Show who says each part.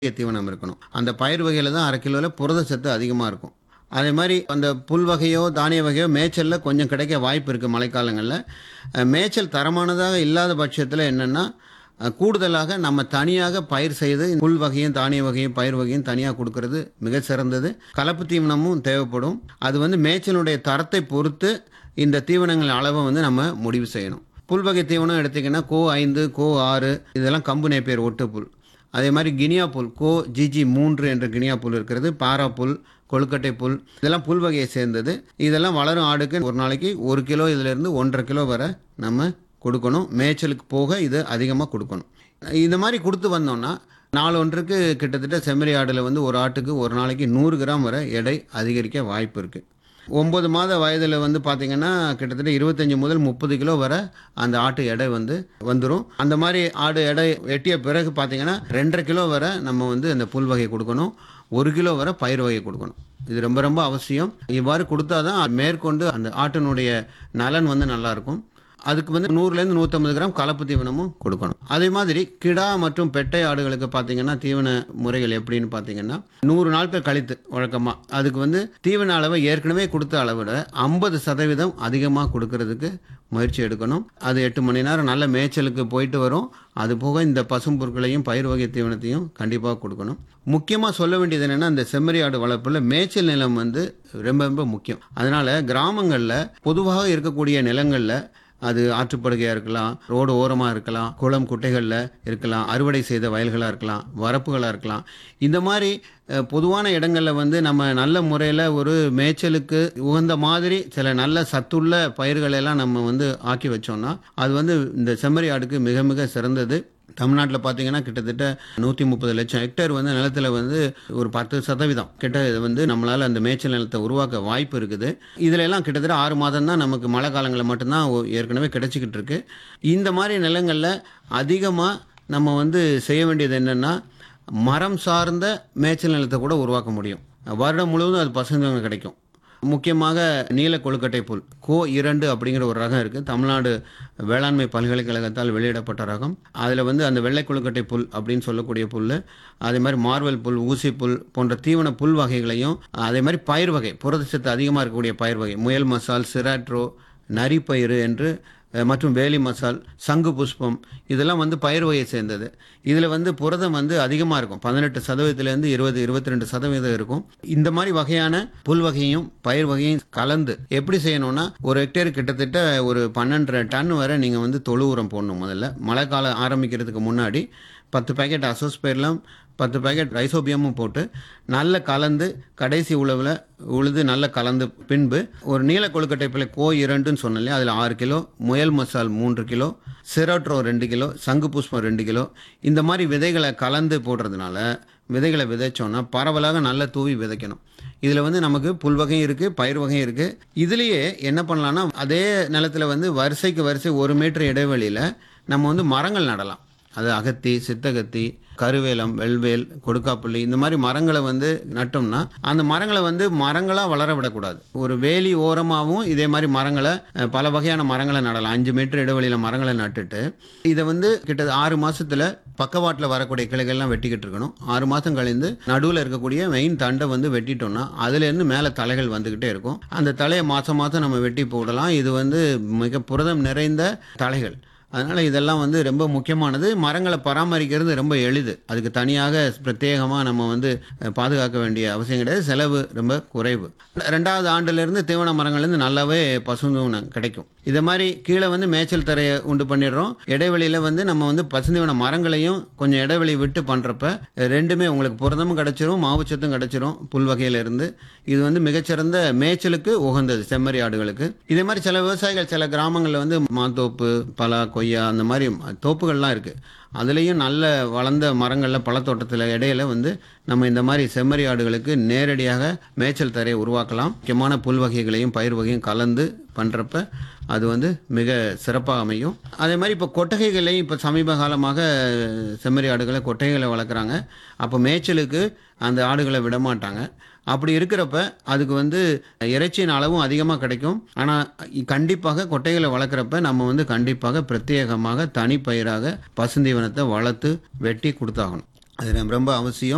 Speaker 1: தீவனம் இருக்கணும் அந்த பயிர் வகையில் தான் அரை கிலோவில் புரதச்சத்து அதிகமாக இருக்கும் அதே மாதிரி அந்த புல் வகையோ தானிய வகையோ மேய்ச்சலில் கொஞ்சம் கிடைக்க வாய்ப்பு இருக்குது மழைக்காலங்களில் அஹ், மேய்ச்சல் தரமானதாக இல்லாத பட்சத்தில் என்னென்னா அஹ், கூடுதலாக நம்ம தனியாக பயிர் செய்து புல் வகையும் தானிய வகையும் பயிர் வகையும் தனியாக கொடுக்கறது மிக சிறந்தது கலப்பு தீவனமும் தேவைப்படும் அது வந்து மேய்ச்சலுடைய தரத்தை பொறுத்து இந்த தீவனங்களின் அளவை வந்து நம்ம முடிவு செய்யணும் புல் வகை தீவனம் எடுத்திங்கன்னா கோ ஐந்து கோ ஆறு இதெல்லாம் கம்பு நேப்பியர் ஒட்டு புல் அதே மாதிரி கினியா புல் கோ ஜிஜி மூன்று என்ற கினியா புல் இருக்கிறது பாரா புல் கொழுக்கட்டை புல் இதெல்லாம் புல் வகையை சேர்ந்தது இதெல்லாம் வளரும் ஆடுக்கு ஒரு நாளைக்கு ஒரு கிலோ இதிலிருந்து ஒன்றரை கிலோ வரை நம்ம கொடுக்கணும் மேய்ச்சலுக்கு போக இது அதிகமாக கொடுக்கணும் இந்த மாதிரி கொடுத்து வந்தோம்னா நாலு ஒன்றுக்கு கிட்டத்தட்ட செம்மறி ஆடில் வந்து ஒரு ஆட்டுக்கு ஒரு நாளைக்கு நூறு கிராம் வரை எடை அதிகரிக்க வாய்ப்பு இருக்குது ஒம்பது மாத வயதில் வந்து பார்த்திங்கன்னா கிட்டத்தட்ட இருபத்தஞ்சி முதல் முப்பது கிலோ வரை அந்த ஆட்டு எடை வந்து வந்துடும் அந்த மாதிரி ஆடு எடை எட்டிய பிறகு பார்த்திங்கன்னா ரெண்டரை கிலோ வரை நம்ம வந்து அந்த புல் வகை கொடுக்கணும் ஒரு கிலோ வரை பயிர் வகை கொடுக்கணும் இது ரொம்ப ரொம்ப அவசியம் இவ்வாறு கொடுத்தா தான் மேற்கொண்டு அந்த ஆட்டினுடைய நலன் வந்து நல்லாயிருக்கும் அதுக்கு வந்து நூறுலேருந்து நூற்றம்பது கிராம் கலப்பு தீவனமும் கொடுக்கணும் அதே மாதிரி கிடா மற்றும் பெட்டை ஆடுகளுக்கு பார்த்தீங்கன்னா தீவன முறைகள் எப்படின்னு பார்த்தீங்கன்னா நூறு நாட்கள் கழித்து வழக்கமாக அதுக்கு வந்து தீவன அளவை ஏற்கனவே கொடுத்த அளவை விட ஐம்பது சதவீதம் அதிகமாக கொடுக்கறதுக்கு முயற்சி எடுக்கணும் அது எட்டு மணி நேரம் நல்ல மேய்ச்சலுக்கு போயிட்டு வரும் அது போக இந்த பசும்பொருட்களையும் பயிர் வகை தீவனத்தையும் கண்டிப்பாக கொடுக்கணும் முக்கியமாக சொல்ல வேண்டியது என்னென்னா இந்த செம்மறி ஆடு வளர்ப்பில் மேய்ச்சல் நிலம் வந்து ரொம்ப ரொம்ப முக்கியம் அதனால் கிராமங்களில் பொதுவாக இருக்கக்கூடிய நிலங்களில் அது ஆற்றுப்படுகையாக இருக்கலாம் ரோடு ஓரமாக இருக்கலாம் குளம் குட்டைகளில் இருக்கலாம் அறுவடை செய்த வயல்களாக இருக்கலாம் வரப்புகளாக இருக்கலாம் இந்த மாதிரி அஹ், பொதுவான இடங்களில் வந்து நம்ம நல்ல முறையில் ஒரு மேய்ச்சலுக்கு உகந்த மாதிரி சில நல்ல சத்துள்ள பயிர்களை எல்லாம் நம்ம வந்து ஆக்கி வச்சோம்னா அது வந்து இந்த செம்மறி ஆடுக்கு மிக மிக சிறந்தது தமிழ்நாட்டில் பார்த்தீங்கன்னா கிட்டத்தட்ட நூற்றி முப்பது லட்சம் ஹெக்டேர் வந்து நிலத்தில் வந்து ஒரு பத்து சதவீதம் கிட்ட இது வந்து நம்மளால் அந்த மேய்ச்சல் நிலத்தை உருவாக்க வாய்ப்பு இருக்குது இதில் எல்லாம் கிட்டத்தட்ட ஆறு மாதம் தான் நமக்கு மழை காலங்களில் மட்டும்தான் ஒ- ஏற்கனவே கிடைச்சிக்கிட்டு இருக்கு இந்த மாதிரி நிலங்களில் அதிகமாக நம்ம வந்து செய்ய வேண்டியது என்னென்னா மரம் சார்ந்த மேய்ச்சல் நிலத்தை கூட உருவாக்க முடியும் வருடம் முழுவதும் அது பசுந்தவங்க கிடைக்கும் முக்கியமாக நீல கொழுக்கட்டை புல் கோ இரண்டு அப்படிங்கிற ஒரு ரகம் இருக்குது தமிழ்நாடு வேளாண்மை பல்கலைக்கழகத்தால் வெளியிடப்பட்ட ரகம் அதில் வந்து அந்த வெள்ளை கொழுக்கட்டை புல் அப்படின்னு சொல்லக்கூடிய புல் அதே மாதிரி மார்வல் புல் ஊசி புல் போன்ற தீவன புல் வகைகளையும் அதே மாதிரி பயிர் வகை புரதச்சத்து அதிகமாக இருக்கக்கூடிய பயிர் வகை முயல் மசால் சிராட்ரோ நரிப்பயிறு என்று அஹ், மற்றும் வேலி மசால் சங்கு புஷ்பம் இதெல்லாம் வந்து பயிர் வகையை சேர்ந்தது இதில் வந்து புரதம் வந்து அதிகமாக இருக்கும் பதினெட்டு சதவீதத்துலேருந்து இருபது இருபத்தி ரெண்டு சதவீதம் இருக்கும் இந்த மாதிரி வகையான புல் வகையும் பயிர் வகையும் கலந்து எப்படி செய்யணும்னா ஒரு ஹெக்டேர் கிட்டத்தட்ட ஒரு பன்னெண்டரை டன் வரை நீங்கள் வந்து தொழு உரம் போடணும் முதல்ல மழை காலம் ஆரம்பிக்கிறதுக்கு முன்னாடி பத்து பேக்கெட் அசோஸ்பேர்லாம் பத்து பேக்கெட் ரைசோபியமும் போட்டு நல்ல கலந்து கடைசி உழவில் உழுது நல்ல கலந்து பின்பு ஒரு நீல கொழுக்கட்டை பிள்ளை கோ இரண்டுன்னு சொன்னேன் இல்லையா அதில் ஆறு கிலோ முயல் மசால் மூன்று கிலோ சிரோட்ரோ ரெண்டு கிலோ சங்கு புஷ்பம் ரெண்டு கிலோ இந்த மாதிரி விதைகளை கலந்து போடுறதுனால விதைகளை விதைச்சோன்னா பரவலாக நல்லா தூவி விதைக்கணும் இதில் வந்து நமக்கு புல் வகையும் இருக்குது பயிர் வகையும் இருக்குது இதுலேயே என்ன பண்ணலாம்னா அதே நிலத்தில் வந்து வரிசைக்கு வரிசை ஒரு மீட்டர் இடைவெளியில் நம்ம வந்து மரங்கள் நடலாம் அது அகத்தி சித்தகத்தி கருவேலம் வெள்வேல் கொடுக்காப்புள்ளி இந்த மாதிரி மரங்களை வந்து நட்டோம்னா அந்த மரங்களை வந்து மரங்களாக வளர விடக்கூடாது ஒரு வேலி ஓரமாகவும் இதே மாதிரி மரங்களை அஹ், பல வகையான மரங்களை நடலாம் அஞ்சு மீட்டர் இடைவெளியில் மரங்களை நட்டுட்டு இதை வந்து கிட்ட ஆறு மாசத்துல பக்கவாட்டில் வரக்கூடிய கிளைகள்லாம் வெட்டிக்கிட்டு இருக்கணும் ஆறு மாதம் கழிந்து நடுவில் இருக்கக்கூடிய மெயின் தண்டை வந்து வெட்டிட்டோம்னா அதுலேருந்து மேலே தலைகள் வந்துக்கிட்டே இருக்கும் அந்த தலையை மாதம் மாதம் நம்ம வெட்டி போடலாம் இது வந்து மிக புரதம் நிறைந்த தலைகள் அதனால் இதெல்லாம் வந்து ரொம்ப முக்கியமானது மரங்களை பராமரிக்கிறது ரொம்ப எளிது அதுக்கு தனியாக பிரத்யேகமாக நம்ம வந்து அஹ், பாதுகாக்க வேண்டிய அவசியம் கிடையாது செலவு ரொம்ப குறைவு ரெண்டாவது ஆண்டுலேருந்து தீவன மரங்கள்லேருந்து நல்லாவே பசுந்தீவனம் கிடைக்கும் இதை மாதிரி கீழே வந்து மேய்ச்சல் தரையை உண்டு பண்ணிடுறோம் இடைவெளியில் வந்து நம்ம வந்து பசுந்தீவன மரங்களையும் கொஞ்சம் இடைவெளி விட்டு பண்ணுறப்ப ரெண்டுமே உங்களுக்கு புரதமும் கிடைச்சிரும் மாவுச்சத்தும் கிடைச்சிரும் புல் வகையிலிருந்து இது வந்து மிகச்சிறந்த மேய்ச்சலுக்கு உகந்தது செம்மறி ஆடுகளுக்கு இதே மாதிரி சில விவசாயிகள் சில கிராமங்களில் வந்து மாத்தோப்பு பலா கொய்யா அந்த மாதிரி தோப்புகள்லாம் இருக்குது அதுலேயும் நல்ல வளர்ந்த மரங்களில் பழத்தோட்டத்தில் இடையில வந்து நம்ம இந்த மாதிரி செம்மறி ஆடுகளுக்கு நேரடியாக மேய்ச்சல் தரையை உருவாக்கலாம் முக்கியமான புல் வகைகளையும் பயிர் வகையும் கலந்து பண்ணுறப்ப அது வந்து மிக சிறப்பாக அமையும் அதே மாதிரி இப்போ கொட்டகைகளையும் இப்போ சமீப காலமாக செம்மறி ஆடுகளை கொட்டகைகளை வளர்க்குறாங்க அப்போ மேய்ச்சலுக்கு அந்த ஆடுகளை விட மாட்டாங்க அப்படி இருக்கிறப்ப அதுக்கு வந்து இறைச்சியின் அளவும் அதிகமாக கிடைக்கும் ஆனால் கண்டிப்பாக கொட்டைகளை வளர்க்குறப்ப நம்ம வந்து கண்டிப்பாக பிரத்யேகமாக தனிப்பயிராக பசுந்தீவனத்தை வளர்த்து வெட்டி கொடுத்தாகணும் அது ரொம்ப ரொம்ப அவசியம்